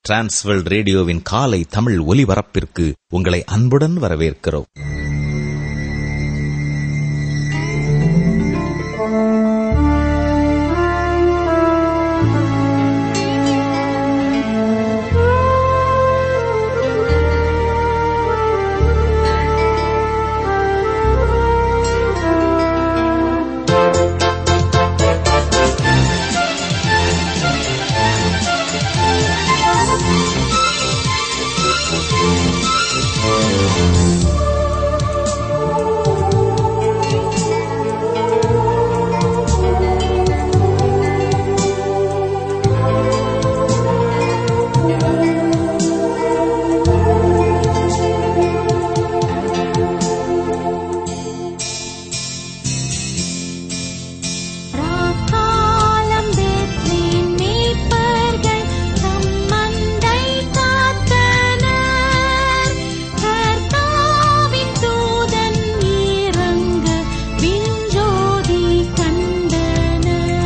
Transworld ரேடியோவின் காலை தமிழ் ஒலிபரப்பிற்கு உங்களை அன்புடன் வரவேற்கிறோம் ராக்காலம் பெத்லேன் மேய்ப்பர்கள் தம்மந்தை காத்தனர். கர்த்தாவின் தூதன் இறங்க விண்ஜோதி கண்டனர்.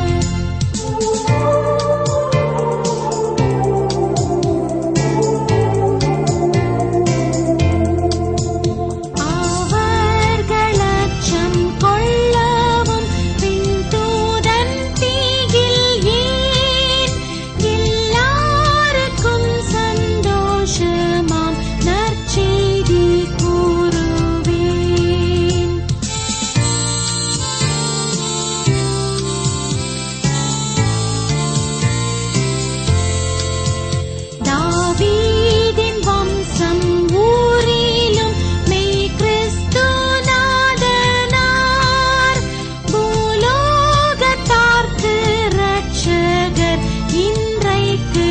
அவர்கள் அச்சம் கொள்ளவும் விண்தூதன் தீயில் ஏன் எல்லாருக்கும் சந்தோஷமாம் நற்செய்தி கூறுவேன் தாவீதின் வம்சம் ஊரிலும் மெய் கிறிஸ்து நாதனார் பூலோகத்தார்க்கு ரட்சகர் இன்றைக்கு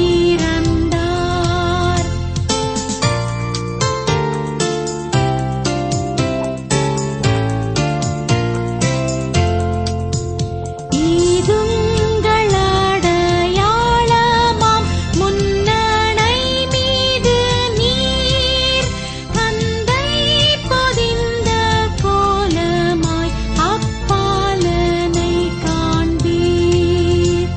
பிறந்தார் ஈதுங்கள் அடையாளமாம் முன்னணை மீது நீர் கந்தை பொதிந்த கோலமாய் அப்பாலனை காண்பீர்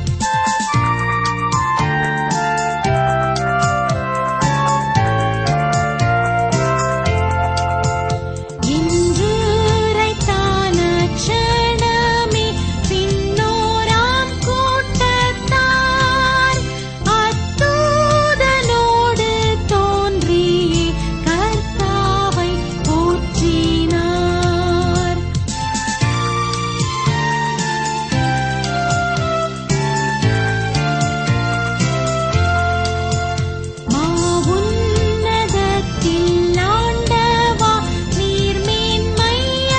இன்று ரைத்தான க்ஷணமே பின்னோராம் கூட்டத்தார் அத்தூதனோடு தோன்றியே கர்த்தாவை போற்றினார் மாவுன்னதத்தில் ஆண்டவா நீர் மேன்மை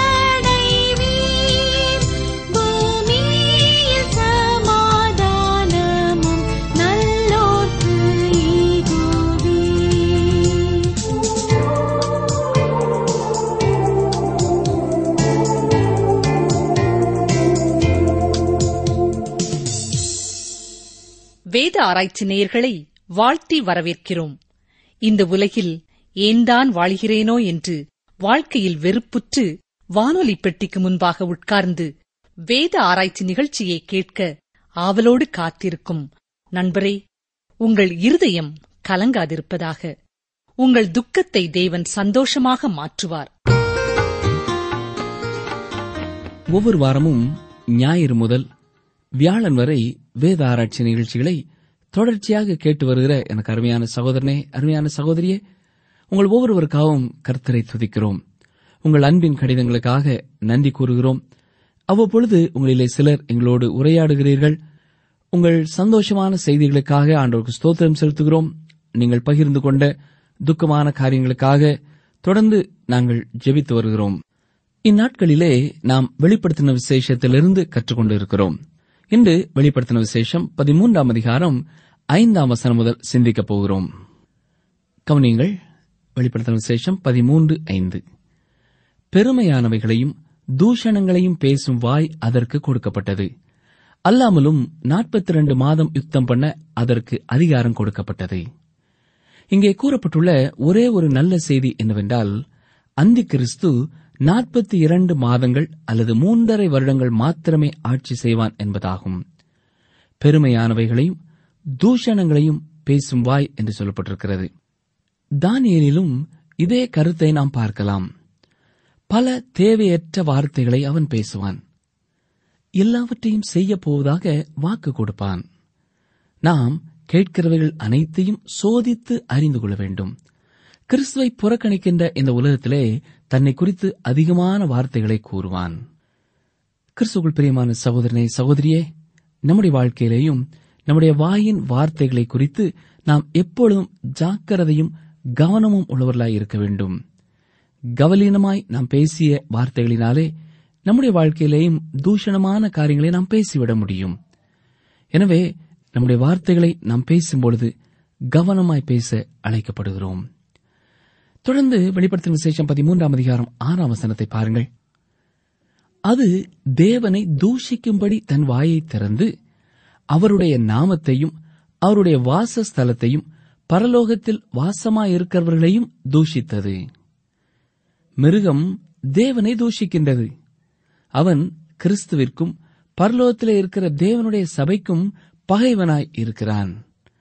அடைவீர் பூமியில் சமாதானமும் நல்லோர்க்கு வேத ஆராய்ச்சி நேயர்களை வாழ்த்தி வரவேற்கிறோம் இந்த உலகில் ஏன்தான் வாழ்கிறேனோ என்று வாழ்க்கையில் வெறுப்புற்று வானொலி பெட்டிக்கு முன்பாக உட்கார்ந்து வேத ஆராய்ச்சி நிகழ்ச்சியை கேட்க ஆவலோடு காத்திருக்கும் நண்பரே உங்கள் இருதயம் கலங்காதிருப்பதாக உங்கள் துக்கத்தை தேவன் சந்தோஷமாக மாற்றுவார் ஒவ்வொரு வாரமும் ஞாயிறு முதல் வியாழன் வரை வேத ஆராய்ச்சி நிகழ்ச்சிகளை தொடர்ச்சியாக கேட்டு வருகிற எனக்கு அருமையான சகோதரனே அருமையான சகோதரியே உங்கள் ஒவ்வொருவருக்காகவும் கர்த்தரை துதிக்கிறோம் உங்கள் அன்பின் கடிதங்களுக்காக நன்றி கூறுகிறோம் அவ்வப்பொழுது உங்களிலே சிலர் எங்களோடு உரையாடுகிறீர்கள் உங்கள் சந்தோஷமான செய்திகளுக்காக ஆண்டவருக்கு ஸ்தோத்திரம் செலுத்துகிறோம் நீங்கள் பகிர்ந்து கொண்ட துக்கமான காரியங்களுக்காக தொடர்ந்து நாங்கள் ஜெபித்து வருகிறோம் இந்நாட்களிலே நாம் வெளிப்படுத்தின விசேஷத்திலிருந்து கற்றுக்கொண்டு இருக்கிறோம் இன்று வெளிப்படுத்தின விசேஷம் பதிமூன்றாம் அதிகாரம் ஐந்தாம் வசனம் முதல் சிந்திக்கப் போகிறோம் கவனியங்கள் வெளிப்படுத்தின விசேஷம் பதிமூன்று ஐந்து பெருமையானவைகளையும் தூஷணங்களையும் பேசும் வாய் அதற்கு கொடுக்கப்பட்டது அல்லாமலும் நாற்பத்தி இரண்டு மாதம் யுத்தம் பண்ண அதற்கு அதிகாரம் கொடுக்கப்பட்டது இங்கே கூறப்பட்டுள்ள ஒரே ஒரு நல்ல செய்தி என்னவென்றால் அந்தி கிறிஸ்து நாற்பத்தி இரண்டு மாதங்கள் அல்லது மூன்றரை வருடங்கள் மாத்திரமே ஆட்சி செய்வான் என்பதாகும் பெருமையானவைகளையும் தூஷணங்களையும் பேசும் வாய் என்று சொல்லப்பட்டிருக்கிறது தானியேலிலும் இதே கருத்தை நாம் பார்க்கலாம் பல தேவையற்ற வார்த்தைகளை அவன் பேசுவான் எல்லாவற்றையும் செய்யப் போவதாக வாக்கு கொடுப்பான் நாம் கேட்கிறவைகள் அனைத்தையும் சோதித்து அறிந்து கொள்ள வேண்டும் கிறிஸ்துவை புறக்கணிக்கின்ற இந்த உலகத்திலே தன்னை குறித்து அதிகமான வார்த்தைகளை கூறுவான் கிறிஸ்துக்குள் பிரியமான சகோதரனை சகோதரியே நம்முடைய வாழ்க்கையிலேயும் நம்முடைய வாயின் வார்த்தைகளை குறித்து நாம் எப்பொழுதும் ஜாக்கிரதையும் கவனமும் உள்ளவர்களாய் இருக்க வேண்டும் கவலீனமாய் நாம் பேசிய வார்த்தைகளினாலே நம்முடைய வாழ்க்கையிலேயும் தூஷணமான காரியங்களை நாம் பேசிவிட முடியும் எனவே நம்முடைய வார்த்தைகளை நாம் பேசும்பொழுது கவனமாய் பேச அழைக்கப்படுகிறோம் தொடர்ந்து வெளிப்படுத்தும் விசேஷம் பதிமூன்றாம் அதிகாரம் ஆறாம் வசனத்தை பாருங்கள் அது தேவனை தூஷிக்கும்படி தன் வாயை திறந்து அவருடைய நாமத்தையும் அவருடைய வாசஸ்தலத்தையும் பரலோகத்தில் வாசமாயிருக்கிறவர்களையும் தூஷித்தது மிருகம் தேவனை தூஷிக்கின்றது அவன் கிறிஸ்துவிற்கும் பரலோகத்திலே இருக்கிற தேவனுடைய சபைக்கும் பகைவனாய் இருக்கிறான்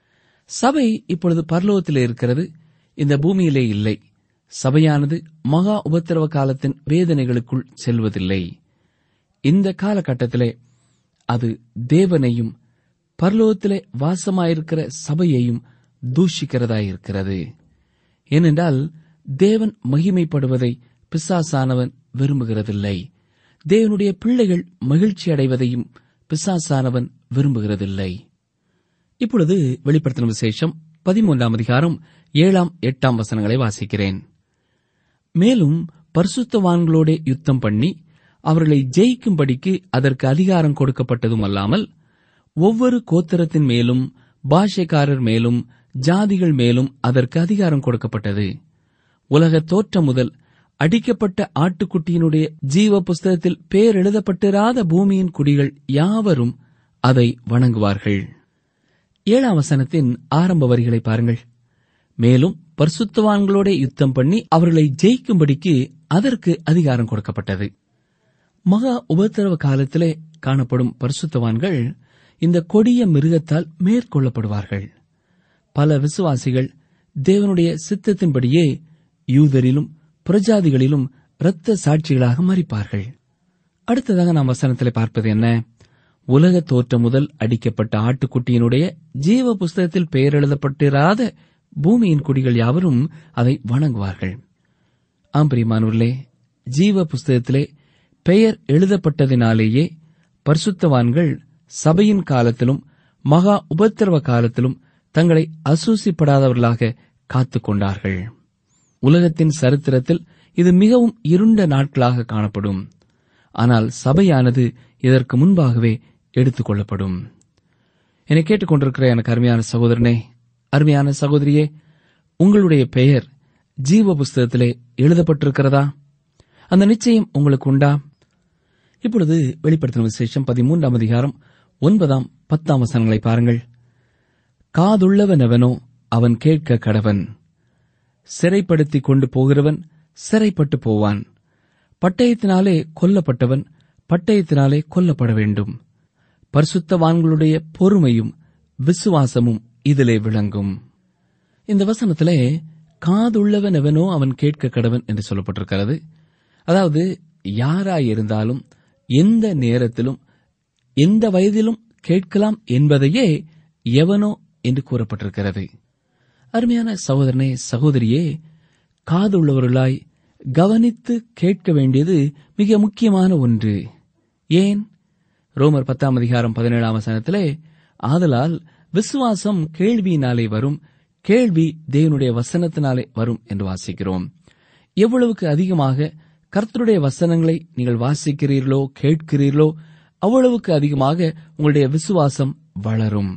சபை இப்பொழுது பரலோகத்திலே இருக்கிறது இந்த பூமியிலே இல்லை சபையானது மகா உபத்திரவ காலத்தின் வேதனைகளுக்குள் செல்வதில்லை இந்த காலகட்டத்திலே அது தேவனையும் பரலோகத்திலே வாசமாயிருக்கிற சபையையும் தூஷிக்கிறதாயிருக்கிறது ஏனென்றால் தேவன் மகிமைப்படுவதை பிசாசானவன் விரும்புகிறதில்லை தேவனுடைய பிள்ளைகள் மகிழ்ச்சி அடைவதையும் பிசாசானவன் விரும்புகிறதில்லை இப்பொழுது வெளிப்படுத்தின விசேஷம் பதிமூன்றாம் அதிகாரம் ஏழாம் எட்டாம் வசனங்களை வாசிக்கிறேன் மேலும் பரிசுத்தவான்களோட யுத்தம் பண்ணி அவர்களை ஜெயிக்கும்படிக்கு அதற்கு அதிகாரம் கொடுக்கப்பட்டதும் அல்லாமல் ஒவ்வொரு கோத்திரத்தின் மேலும் பாஷைக்காரர் மேலும் ஜாதிகள் மேலும் அதற்கு அதிகாரம் கொடுக்கப்பட்டது உலக தோற்றம் முதல் அடிக்கப்பட்ட ஆட்டுக்குட்டியினுடைய ஜீவ புஸ்தகத்தில் பேர் எழுதப்பட்டிராத பூமியின் குடிகள் யாவரும் அதை வணங்குவார்கள் ஏழாம் வசனத்தின் ஆரம்ப வரிகளை பாருங்கள் மேலும் பரிசுத்தவான்களோட யுத்தம் பண்ணி அவர்களை ஜெயிக்கும்படிக்கு அதற்கு அதிகாரம் கொடுக்கப்பட்டது மகா உபத்திரவ காலத்திலே காணப்படும் பரிசுத்தவான்கள் இந்த கொடிய மிருகத்தால் மேற்கொள்ளப்படுவார்கள் பல விசுவாசிகள் தேவனுடைய சித்தத்தின்படியே யூதரிலும் புரஜாதிகளிலும் இரத்த சாட்சிகளாக மறிப்பார்கள் அடுத்ததாக நாம் வசனத்தில் பார்ப்பது என்ன உலக தோற்றம் முதல் அடிக்கப்பட்ட ஆட்டுக்குட்டியினுடைய ஜீவ புஸ்தகத்தில் பெயர் எழுதப்பட்டிராத பூமியின் குடிகள் யாவரும் அதை வணங்குவார்கள் ஆம் பிரியமானவர்களே ஜீவ புஸ்தகத்திலே பெயர் எழுதப்பட்டதினாலேயே பரிசுத்தவான்கள் சபையின் காலத்திலும் மகா உபத்திரவ காலத்திலும் தங்களை அசூசிப்படாதவர்களாக காத்துக் கொண்டார்கள் உலகத்தின் சரித்திரத்தில் இது மிகவும் இருண்ட நாட்களாக காணப்படும் ஆனால் சபையானது இதற்கு முன்பாகவே எடுத்துக் கொள்ளப்படும் என்னை கேட்டுக்கொண்டிருக்கிற எனக்கு அருமையான சகோதரனே அருமையான சகோதரியே உங்களுடைய பெயர் ஜீவ புஸ்தகத்திலே எழுதப்பட்டிருக்கிறதா அந்த நிச்சயம் உங்களுக்கு உண்டா இப்பொழுது வெளிப்படுத்தின விசேஷம் பதிமூன்றாம் அதிகாரம் ஒன்பதாம் பத்தாம் வசனங்களை பாருங்கள் காதுள்ளவன் எவனோ அவன் கேட்க கடவன் சிறைப்படுத்திக் கொண்டு போகிறவன் சிறைப்பட்டு போவான் பட்டயத்தினாலே கொல்லப்பட்டவன் பட்டயத்தினாலே கொல்லப்பட வேண்டும் பரிசுத்தவான்களுடைய பொறுமையும் விசுவாசமும் இதிலே விளங்கும் இந்த வசனத்திலே காதுள்ளவன் எவனோ அவன் கேட்க கடவன் என்று சொல்லப்பட்டிருக்கிறது அதாவது யாராயிருந்தாலும் எந்த நேரத்திலும் எந்த வயதிலும் கேட்கலாம் என்பதையே எவனோ என்று கூறப்பட்டிருக்கிறது அருமையான சகோதரனே சகோதரியே காதுள்ளவர்களாய் கவனித்து கேட்க வேண்டியது மிக முக்கியமான ஒன்று ஏன் ரோமர் பத்தாம் அதிகாரம் பதினேழாம் வசனத்திலே ஆதலால் விசுவாசம் கேள்வியினாலே வரும் கேள்வி தேவனுடைய வசனத்தினாலே வரும் என்று வாசிக்கிறோம் எவ்வளவுக்கு அதிகமாக கர்த்தருடைய வசனங்களை நீங்கள் வாசிக்கிறீர்களோ கேட்கிறீர்களோ அவ்வளவுக்கு அதிகமாக உங்களுடைய விசுவாசம் வளரும்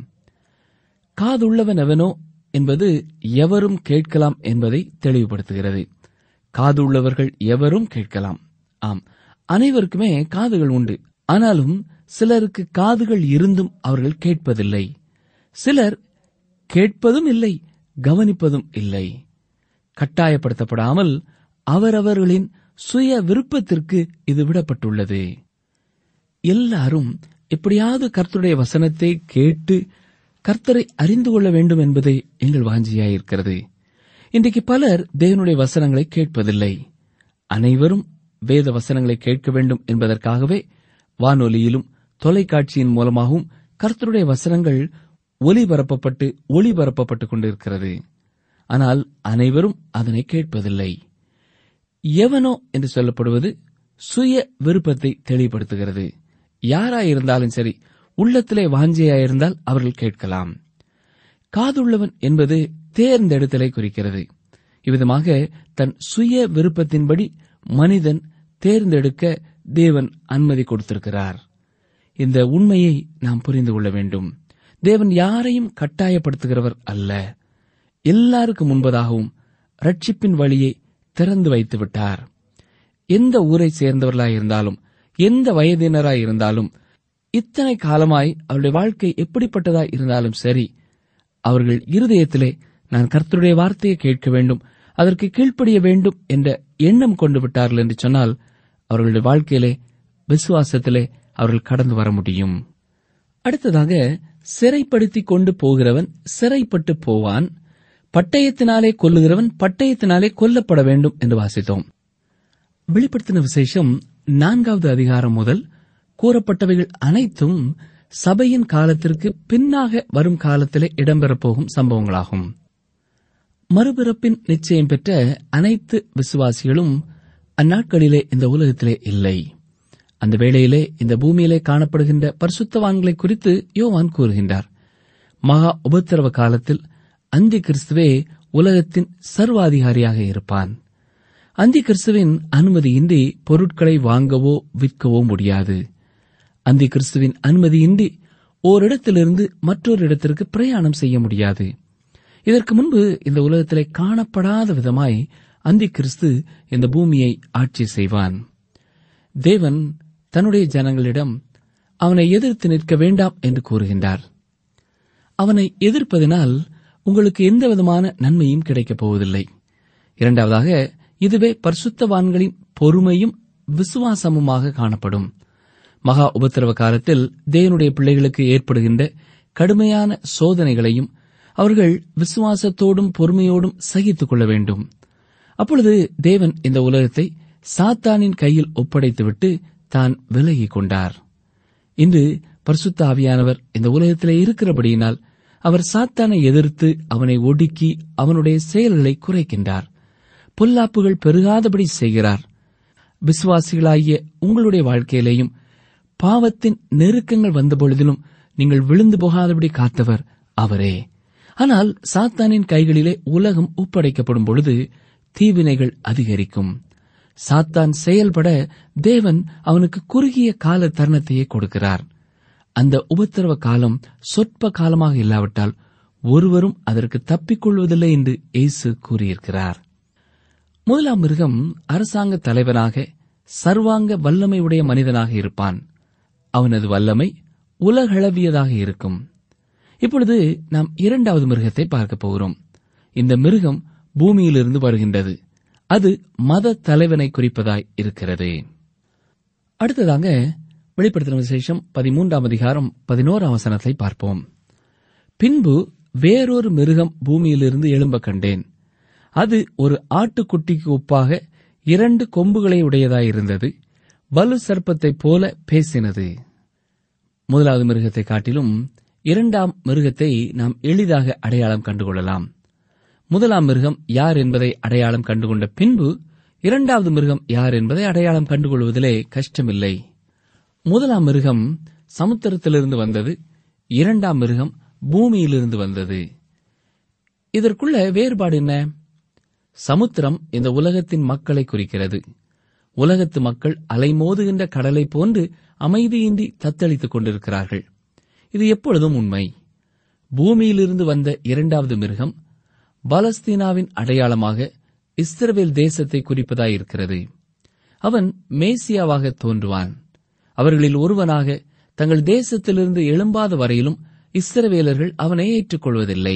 காதுள்ளவன் எவனோ என்பது எவரும் கேட்கலாம் என்பதை தெளிவுபடுத்துகிறது காது உள்ளவர்கள் எவரும் கேட்கலாம் ஆம் அனைவருக்குமே காதுகள் உண்டு ஆனாலும் சிலருக்கு காதுகள் இருந்தும் அவர்கள் கேட்பதில்லை சிலர் கேட்பதும் இல்லை கவனிப்பதும் இல்லை கட்டாயப்படுத்தப்படாமல் அவரவர்களின் சுய விருப்பத்திற்கு இது விடப்பட்டுள்ளது எல்லாரும் எப்படியாவது கர்த்தருடைய வசனத்தை கேட்டு கர்த்தரை அறிந்து கொள்ள வேண்டும் என்பதே எங்கள் வாஞ்சியாயிருக்கிறது இன்றைக்கு பலர் தேவனுடைய வசனங்களை கேட்பதில்லை அனைவரும் வேத வசனங்களை கேட்க வேண்டும் என்பதற்காகவே வானொலியிலும் தொலைக்காட்சியின் மூலமாகவும் கர்த்தருடைய வசனங்கள் ஒலிபரப்பப்பட்டு ஒளிபரப்பப்பட்டுக் கொண்டிருக்கிறது ஆனால் அனைவரும் அதனை கேட்பதில்லை எவனோ என்று சொல்லப்படுவது சுய விருப்பத்தை தெளிவுபடுத்துகிறது யாராயிருந்தாலும் சரி உள்ளத்திலே வாஞ்சையாயிருந்தால் அவர்கள் கேட்கலாம் காதுள்ளவன் என்பது தேர்ந்தெடுத்தலை குறிக்கிறது இவ்விதமாக தன் சுய விருப்பத்தின்படி மனிதன் தேர்ந்தெடுக்க தேவன் அனுமதி கொடுத்திருக்கிறார் இந்த உண்மையை நாம் புரிந்து கொள்ள வேண்டும் தேவன் யாரையும் கட்டாயப்படுத்துகிறவர் அல்ல எல்லாருக்கும் முன்பதாகவும் ரட்சிப்பின் வழியை திறந்து வைத்து விட்டார் எந்த ஊரை சேர்ந்தவர்களாயிருந்தாலும் எந்த வயதினராய் இருந்தாலும் இத்தனை காலமாய் அவருடைய வாழ்க்கை எப்படிப்பட்டதாய் இருந்தாலும் சரி அவர்கள் இருதயத்திலே நான் கர்த்தருடைய வார்த்தையை கேட்க வேண்டும் அதற்கு கீழ்ப்படிய வேண்டும் என்ற எண்ணம் கொண்டு விட்டார்கள் என்று சொன்னால் அவர்களுடைய வாழ்க்கையிலே விசுவாசத்திலே அவர்கள் கடந்து வர முடியும் அடுத்ததாக சிறைப்படுத்திக் கொண்டு போகிறவன் சிறைப்பட்டு போவான் பட்டயத்தினாலே கொல்லுகிறவன் பட்டயத்தினாலே கொல்லப்பட வேண்டும் என்று வாசித்தோம் வெளிப்படுத்தின விசேஷம் நான்காவது அதிகாரம் முதல் கூறப்பட்டவைகள் அனைத்தும் சபையின் காலத்திற்கு பின்னாக வரும் காலத்திலே இடம்பெறப் போகும் சம்பவங்களாகும் மறுபிறப்பின் நிச்சயம் பெற்ற அனைத்து விசுவாசிகளும் அந்நாட்களிலே இந்த உலகத்திலே இல்லை அந்த வேளையிலே இந்த பூமியிலே காணப்படுகின்ற பரிசுத்தவான்களை குறித்து யோவான் கூறுகின்றார் மகா உபத்திரவ காலத்தில் அந்தி கிறிஸ்துவே உலகத்தின் சர்வாதிகாரியாக இருப்பான் அந்தி கிறிஸ்துவின் அனுமதியின்றி பொருட்களை வாங்கவோ விற்கவோ முடியாது அந்தி கிறிஸ்துவின் அனுமதியின்றி ஓரிடத்திலிருந்து மற்றொரு இடத்திற்கு பிரயாணம் செய்ய முடியாது இதற்கு முன்பு இந்த உலகத்திலே காணப்படாத விதமாய் அந்தி கிறிஸ்து இந்த பூமியை ஆட்சி செய்வான் தேவன் தன்னுடைய ஜனங்களிடம் அவனை எதிர்த்து நிற்க வேண்டாம் என்று கூறுகின்றார் அவனை எதிர்ப்பதனால் உங்களுக்கு எந்த விதமான நன்மையும் கிடைக்கப் போவதில்லை இரண்டாவதாக இதுவே பரிசுத்தவான்களின் பொறுமையும் விசுவாசமுமாக காணப்படும் மகா உபத்திரவ காலத்தில் தேவனுடைய பிள்ளைகளுக்கு ஏற்படுகின்ற கடுமையான சோதனைகளையும் அவர்கள் விசுவாசத்தோடும் பொறுமையோடும் சகித்துக் கொள்ள வேண்டும் அப்பொழுது தேவன் இந்த உலகத்தை சாத்தானின் கையில் ஒப்படைத்துவிட்டு தான் விலகிக் கொண்டார் இன்று பரிசுத்த ஆவியானவர் இந்த உலகத்திலே இருக்கிறபடியினால் அவர் சாத்தானை எதிர்த்து அவனை ஒடுக்கி அவனுடைய செயல்களை குறைக்கின்றார் பொல்லாப்புகள் பெருகாதபடி செய்கிறார் விசுவாசிகளாகிய உங்களுடைய வாழ்க்கையிலேயும் பாவத்தின் நெருக்கங்கள் வந்தபொழுதிலும் நீங்கள் விழுந்து போகாதபடி காத்தவர் அவரே ஆனால் சாத்தானின் கைகளிலே உலகம் ஒப்படைக்கப்படும் பொழுது தீவினைகள் அதிகரிக்கும் சாத்தான் செயல்பட தேவன் அவனுக்கு குறுகிய கால தருணத்தையே கொடுக்கிறார் அந்த உபத்திரவ காலம் சொற்ப காலமாக இல்லாவிட்டால் ஒருவரும் அதற்கு தப்பிக்கொள்வதில்லை என்று இயேசு கூறியிருக்கிறார் முதலாம் மிருகம் அரசாங்க தலைவனாக சர்வாங்க வல்லமை உடைய மனிதனாக இருப்பான் அவனது வல்லமை உலகளவியதாக இருக்கும் இப்பொழுது நாம் இரண்டாவது மிருகத்தை பார்க்க போகிறோம் இந்த மிருகம் பூமியிலிருந்து வருகின்றது அது மத தலைவனை குறிப்பதாய் இருக்கிறது அடுத்ததாக வெளிப்படுத்தின விசேஷம் பதிமூன்றாம் அதிகாரம் பதினோராம் வசனத்தை பார்ப்போம் பின்பு வேறொரு மிருகம் பூமியிலிருந்து எழும்ப கண்டேன் அது ஒரு ஆட்டுக்குட்டிக்கு ஒப்பாக இரண்டு கொம்புகளை உடையதாயிருந்தது வலு சர்ப்பத்தைப் போல பேசினது முதலாவது மிருகத்தை காட்டிலும் இரண்டாம் மிருகத்தை நாம் எளிதாக அடையாளம் கண்டுகொள்ளலாம் முதலாம் மிருகம் யார் என்பதை அடையாளம் கண்டுகொண்ட பின்பு இரண்டாவது மிருகம் யார் என்பதை அடையாளம் கண்டுகொள்வதிலே கஷ்டமில்லை முதலாம் மிருகம் சமுத்திரத்திலிருந்து வந்தது இரண்டாம் மிருகம் பூமியிலிருந்து வந்தது இதற்குள்ள வேறுபாடு என்ன சமுத்திரம் இந்த உலகத்தின் மக்களை குறிக்கிறது உலகத்து மக்கள் அலைமோதுகின்ற கடலை போன்று அமைதியின்றி தத்தளித்துக் கொண்டிருக்கிறார்கள் இது எப்பொழுதும் உண்மை பூமியிலிருந்து வந்த இரண்டாவது மிருகம் பலஸ்தீனாவின் அடையாளமாக இஸ்ரவேல் தேசத்தை குறிப்பதாயிருக்கிறது அவன் மேசியாவாக தோன்றுவான் அவர்களில் ஒருவனாக தங்கள் தேசத்திலிருந்து எழும்பாத வரையிலும் இஸ்ரவேலர்கள் அவனை ஏற்றுக்கொள்வதில்லை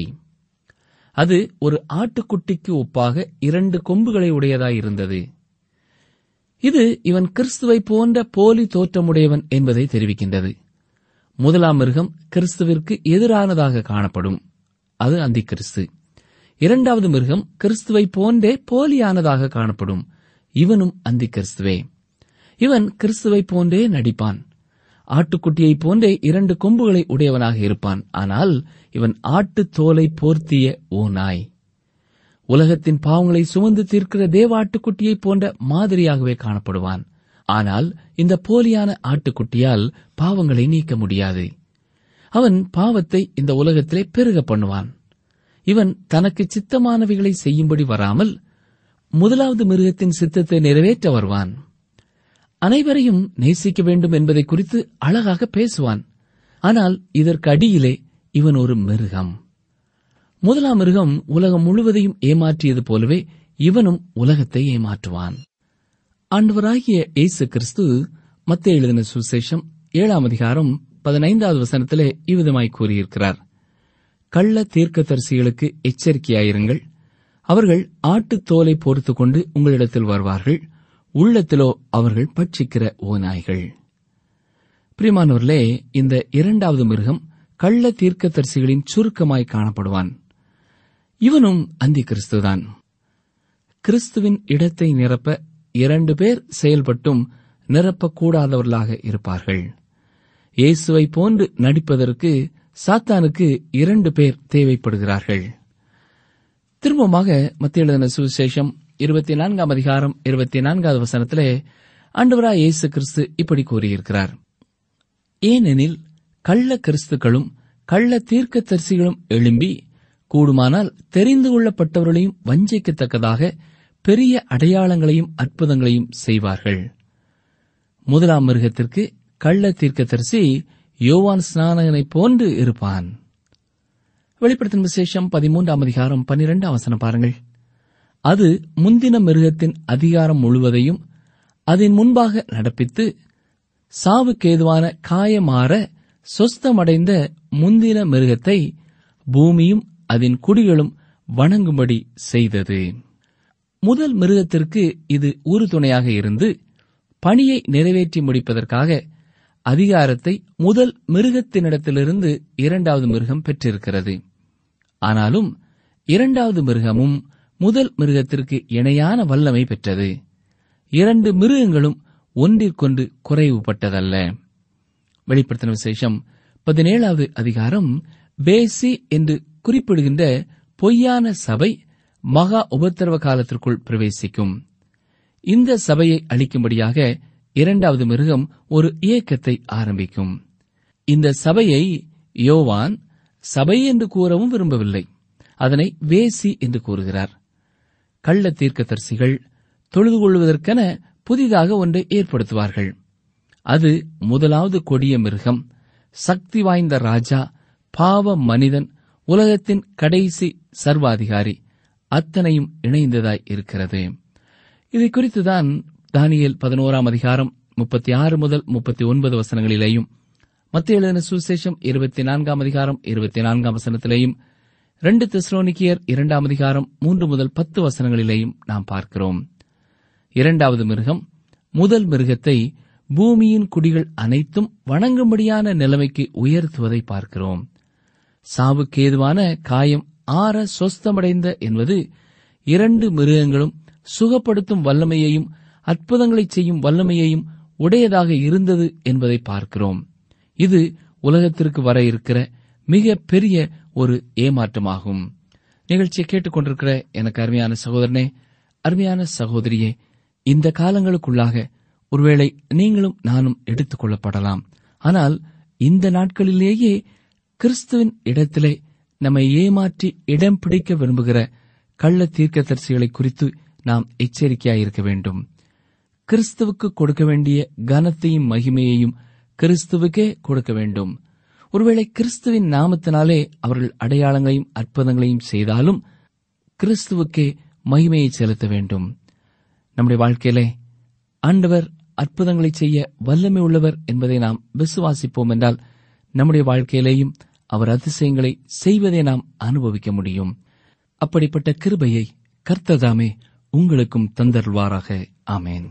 அது ஒரு ஆட்டுக்குட்டிக்கு ஒப்பாக இரண்டு கொம்புகளை உடையதாயிருந்தது இது இவன் கிறிஸ்துவை போன்ற போலி தோற்றமுடையவன் என்பதை தெரிவிக்கின்றது முதலாம் மிருகம் கிறிஸ்துவிற்கு எதிரானதாக காணப்படும் அது அந்தி கிறிஸ்து இரண்டாவது மிருகம் கிறிஸ்துவை போன்றே போலியானதாக காணப்படும் இவனும் அந்தி கிறிஸ்துவே இவன் கிறிஸ்துவை போன்றே நடிப்பான் ஆட்டுக்குட்டியைப் போன்றே இரண்டு கொம்புகளை உடையவனாக இருப்பான் ஆனால் இவன் ஆட்டுத் தோலை போர்த்திய ஓநாய் உலகத்தின் பாவங்களை சுமந்து தீர்க்கிற தேவ ஆட்டுக்குட்டியைப் போன்ற மாதிரியாகவே காணப்படுவான் ஆனால் இந்த போலியான ஆட்டுக்குட்டியால் பாவங்களை நீக்க முடியாது அவன் பாவத்தை இந்த உலகத்திலே பெருக பண்ணுவான் இவன் தனக்கு சித்தமானவைகளை செய்யும்படி வராமல் முதலாவது மிருகத்தின் சித்தத்தை நிறைவேற்ற வருவான் அனைவரையும் நேசிக்க வேண்டும் என்பதை குறித்து அழகாக பேசுவான் ஆனால் இதற்கு அடியிலே இவன் ஒரு மிருகம் முதலாம் மிருகம் உலகம் முழுவதையும் ஏமாற்றியது போலவே இவனும் உலகத்தை ஏமாற்றுவான் ஆண்டவராகிய இயேசு கிறிஸ்து மத்திய எழுதின சுசேஷம் ஏழாம் அதிகாரம் பதினைந்தாவது வசனத்திலே இவ்விதமாய் கூறியிருக்கிறார் கள்ள தீர்க்கதரிசிகளுக்கு எச்சரிக்கையாயிருங்கள் அவர்கள் ஆட்டுத் தோலை பொறுத்துக் கொண்டு உங்களிடத்தில் வருவார்கள் உள்ளத்திலோ அவர்கள் பட்சிக்கிற ஓநாய்கள் பிரிமானவர்களே இந்த இரண்டாவது மிருகம் கள்ள தீர்க்கதரிசிகளின் சுருக்கமாய் காணப்படுவான் இவனும் அந்தி கிறிஸ்துதான் கிறிஸ்துவின் இடத்தை நிரப்ப இரண்டு பேர் செயல்பட்டும் நிரப்பக்கூடாதவர்களாக இருப்பார்கள் இயேசுவை போன்று நடிப்பதற்கு சாத்தானுக்கு இரண்டு பேர் தேவைப்படுகிறார்கள் திரும்பமாக மத்திய எழுதின சுவிசேஷம் இருபத்தி நான்காம் அதிகாரம் இருபத்தி நான்காவது வசனத்திலே ஆண்டவராய் இயேசு கிறிஸ்து இப்படி கூறியிருக்கிறார் ஏனெனில் கள்ள கிறிஸ்துக்களும் கள்ள தீர்க்கதரிசிகளும் எழும்பி கூடுமானால் தெரிந்து கொள்ளப்பட்டவர்களையும் வஞ்சிக்கத்தக்கதாக பெரிய அடையாளங்களையும் அற்புதங்களையும் செய்வார்கள் முதலாம் மிருகத்திற்கு கள்ள தீர்க்கதரிசி யோவான் ஸ்நானகனைப் போன்று இருப்பான் வெளிப்படுத்தின் விசேஷம் பதிமூன்றாம் அதிகாரம் பன்னிரெண்டாம் வசனம் பாருங்கள் அது முந்தின மிருகத்தின் அதிகாரம் முழுவதையும் அதன் முன்பாக நடப்பித்து சாவுக்கேதுவான காயமாற சொஸ்தமடைந்த முந்தின மிருகத்தை பூமியும் அதன் குடிகளும் வணங்கும்படி செய்தது முதல் மிருகத்திற்கு இது உறுதுணையாக இருந்து பணியை நிறைவேற்றி முடிப்பதற்காக அதிகாரத்தை முதல் மிருகத்தினிடத்திலிருந்து இரண்டாவது மிருகம் பெற்றிருக்கிறது ஆனாலும் இரண்டாவது மிருகமும் முதல் மிருகத்திற்கு இணையான வல்லமை பெற்றது இரண்டு மிருகங்களும் ஒன்றிற்கொன்று குறைவுபட்டதல்ல வெளிப்படுத்தின விசேஷம் பதினேழாவது அதிகாரம் பேசி என்று குறிப்பிடுகின்ற பொய்யான சபை மகா உபத்திரவ காலத்திற்குள் பிரவேசிக்கும் இந்த சபையை அளிக்கும்படியாக இரண்டாவது மிருகம் ஒரு இயக்கத்தை ஆரம்பிக்கும் இந்த சபையை யோவான் சபை என்று கூறவும் விரும்பவில்லை அதனை வேசி என்று கூறுகிறார் கள்ள தீர்க்கதரிசிகள் தொழுது கொள்வதற்கென புதிதாக ஒன்றை ஏற்படுத்துவார்கள் அது முதலாவது கொடிய மிருகம் சக்தி வாய்ந்த ராஜா பாவ மனிதன் உலகத்தின் கடைசி சர்வாதிகாரி அத்தனையும் இணைந்ததாய் இருக்கிறது இதை குறித்துதான் தானியேல் பதினோராம் அதிகாரம் முப்பத்தி ஆறு முதல் முப்பத்தி ஒன்பது வசனங்களிலேயும் மத்திய எழுதின சுசேஷம் இருபத்தி நான்காம் அதிகாரம் இருபத்தி நான்காம் வசனத்திலேயும் ரெண்டு தெஸ்ரோனிக்கியர் இரண்டாம் அதிகாரம் மூன்று முதல் பத்து வசனங்களிலேயும் நாம் பார்க்கிறோம் இரண்டாவது மிருகம் முதல் மிருகத்தை பூமியின் குடிகள் அனைத்தும் வணங்கும்படியான நிலைமைக்கு உயர்த்துவதை பார்க்கிறோம் சாவுக்கு ஏதுவான காயம் ஆற சொஸ்தமடைந்த என்பது இரண்டு மிருகங்களும் சுகப்படுத்தும் வல்லமையையும் அற்புதங்களைச் செய்யும் வல்லமையையும் உடையதாக இருந்தது என்பதை பார்க்கிறோம் இது உலகத்திற்கு வர இருக்கிற மிக பெரிய ஒரு ஏமாற்றமாகும் நிகழ்ச்சியை கேட்டுக்கொண்டிருக்கிற எனக்கு அருமையான சகோதரனே அருமையான சகோதரியே இந்த காலங்களுக்குள்ளாக ஒருவேளை நீங்களும் நானும் எடுத்துக் கொள்ளப்படலாம் ஆனால் இந்த நாட்களிலேயே கிறிஸ்துவின் இடத்திலே நம்மை ஏமாற்றி இடம் பிடிக்க விரும்புகிற கள்ள தீர்க்கதரிசிகளை குறித்து நாம் எச்சரிக்கையாயிருக்க வேண்டும் கிறிஸ்துவுக்கு கொடுக்க வேண்டிய கனத்தையும் மகிமையையும் கிறிஸ்துவுக்கே கொடுக்க வேண்டும் ஒருவேளை கிறிஸ்துவின் நாமத்தினாலே அவர்கள் அடையாளங்களையும் அற்புதங்களையும் செய்தாலும் கிறிஸ்துவுக்கே மகிமையை செலுத்த வேண்டும் நம்முடைய வாழ்க்கையிலே ஆண்டவர் அற்புதங்களை செய்ய வல்லமை உள்ளவர் என்பதை நாம் விசுவாசிப்போம் என்றால் நம்முடைய வாழ்க்கையிலேயும் அவர் அதிசயங்களை செய்வதை நாம் அனுபவிக்க முடியும் அப்படிப்பட்ட கிருபையை கர்த்ததாமே உங்களுக்கும் தந்தருள்வாராக ஆமேன்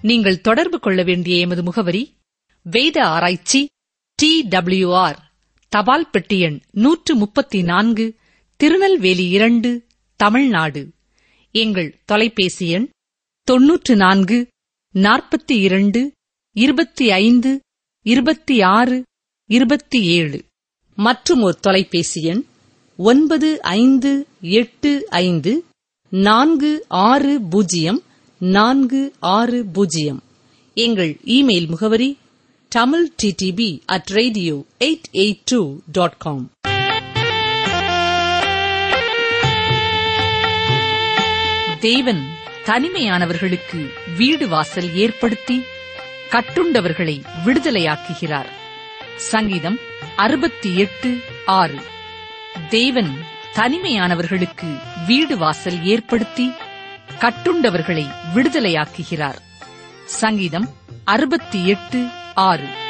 நீங்கள் தொடர்பு கொள்ள வேண்டிய எமது முகவரி வேத ஆராய்ச்சி டி ஆர் தபால் பெட்டி எண் நூற்று முப்பத்தி நான்கு திருநெல்வேலி இரண்டு தமிழ்நாடு எங்கள் தொலைபேசி எண் தொன்னூற்று நான்கு நாற்பத்தி இரண்டு இருபத்தி ஐந்து இருபத்தி ஆறு இருபத்தி ஏழு மற்றும் ஒரு தொலைபேசி எண் ஒன்பது ஐந்து எட்டு ஐந்து நான்கு ஆறு பூஜ்ஜியம் நான்கு ஆறு பூஜ்ஜியம் எங்கள் இமெயில் முகவரி Tamil DDP at radio eight eight two dot com Devan தனிமையானவர்களுக்கு வீடு வாசல் ஏற்படுத்தி கட்டுண்டவர்களை விடுதலையாக்குகிறார் சங்கீதம் அறுபத்தி எட்டு ஆறு தேவன் தனிமையானவர்களுக்கு வீடு வாசல் ஏற்படுத்தி கட்டுண்டவர்களை விடுதலையாக்குகிறார் சங்கீதம் அறுபத்தி எட்டு ஆறு